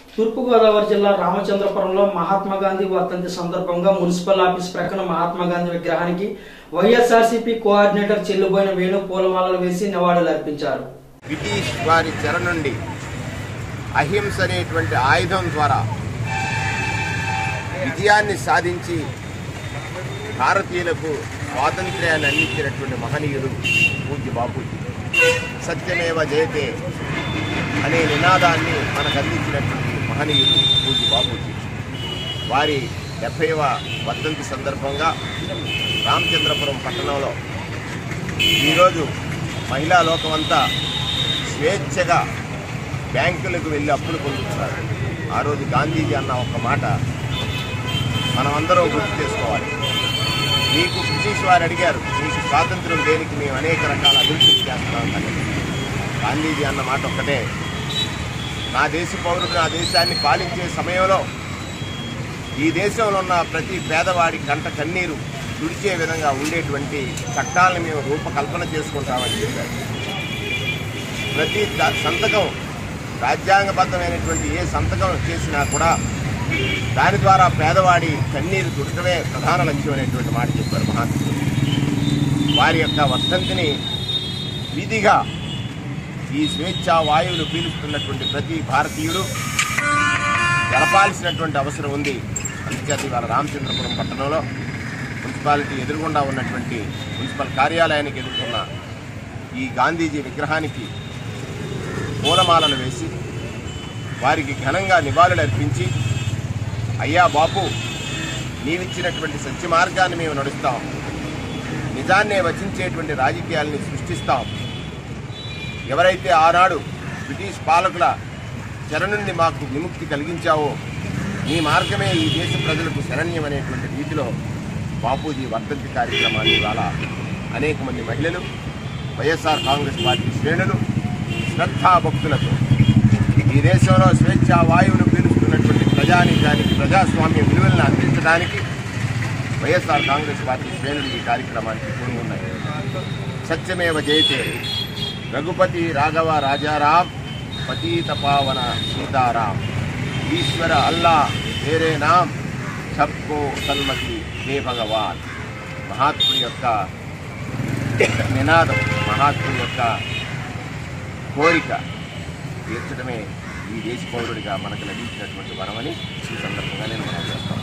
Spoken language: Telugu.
తూర్పుగోదావరి జిల్లా రామచంద్రపురంలో మహాత్మా గాంధీ వర్ధంతి సందర్భంగా మున్సిపల్ ఆఫీస్ ప్రక్కన మహాత్మా గాంధీ విగ్రహానికి వైఎస్ఆర్సీపీ కోఆర్డినేటర్ చెల్లుబోయిన వేణు పూలమాలలు వేసి నివాళులు అర్పించారు బ్రిటిష్ వారి చెర నుండి అహింస అనేటువంటి ఆయుధం ద్వారా విజయాన్ని సాధించి భారతీయులకు స్వాతంత్ర్యాన్ని అందించినటువంటి మహనీయుడు పూజ్య బాపూజీ సత్యమేవ జయతే అనే నినాదాన్ని మనకు అందించినటువంటి మహనీయుడు పూజ్య బాపూజీ వారి డెబ్బైవ వర్ధంతి సందర్భంగా రామచంద్రపురం పట్టణంలో ఈరోజు మహిళా లోకమంతా స్వేచ్ఛగా బ్యాంకులకు వెళ్ళి అప్పులు పొందుతున్నారు ఆ రోజు గాంధీజీ అన్న ఒక మాట మనమందరం గుర్తు చేసుకోవాలి మీకు బ్రిటిష్ వారు అడిగారు మీకు స్వాతంత్రం దేనికి మేము అనేక రకాల అభివృద్ధి చేస్తున్నాం కానీ గాంధీజీ అన్న మాట ఒక్కటే నా దేశ పౌరుడు నా దేశాన్ని పాలించే సమయంలో ఈ దేశంలో ఉన్న ప్రతి పేదవాడి కంట కన్నీరు తుడిచే విధంగా ఉండేటువంటి చట్టాలను మేము రూపకల్పన చేసుకుంటామని చెప్పారు ప్రతి ద- సంతకం రాజ్యాంగబద్ధమైనటువంటి ఏ సంతకం చేసినా కూడా దాని ద్వారా పేదవాడి కన్నీరు తుడటమే ప్రధాన లక్ష్యం అనేటువంటి మాట చెప్పారు మహాత్ముడు వారి యొక్క వర్ధంతిని విధిగా ఈ స్వేచ్ఛా వాయువులు పీలుస్తున్నటువంటి ప్రతి భారతీయుడు జరపాల్సినటువంటి అవసరం ఉంది అందుచేత ఇవాళ రామచంద్రపురం పట్టణంలో మున్సిపాలిటీ ఎదురుగుండా ఉన్నటువంటి మున్సిపల్ కార్యాలయానికి ఎదుర్కొన్న ఈ గాంధీజీ విగ్రహానికి పూలమాలలు వేసి వారికి ఘనంగా నివాళులు అర్పించి అయ్యా బాపు నీవిచ్చినటువంటి సత్య మార్గాన్ని మేము నడుస్తాం నిజాన్నే వచించేటువంటి రాజకీయాల్ని సృష్టిస్తాం ఎవరైతే ఆనాడు బ్రిటిష్ పాలకుల చెర నుండి మాకు విముక్తి కలిగించావో నీ మార్గమే ఈ దేశ ప్రజలకు శరణ్యం అనేటువంటి రీతిలో బాపూజీ వర్ధంతి కార్యక్రమాన్ని ఇవాళ అనేక మంది మహిళలు వైఎస్ఆర్ కాంగ్రెస్ పార్టీ శ్రేణులు శ్రద్ధాభక్తులతో ఈ దేశంలో స్వేచ్ఛా వాయువును పీలుస్తున్నటువంటి ప్రజానీకానికి ప్రజాస్వామ్య విలువలను అందించడానికి వైఎస్ఆర్ కాంగ్రెస్ పార్టీ శ్రేణులు ఈ కార్యక్రమానికి పూనుకున్నాయి సత్యమేవ జయతే రఘుపతి రాఘవ రాజారాం పతీత పావన సీతారాం ఈశ్వర అల్లా వేరే నామ్ సబ్కో సన్మతి హే భగవాన్ మహాత్ముడి యొక్క నినాదం మహాత్ముడి యొక్క కోరిక తీర్చడమే ఈ దేశ పౌరుడిగా మనకు లభించినటువంటి వరమని ఈ సందర్భంగా నేను మనం చేస్తాను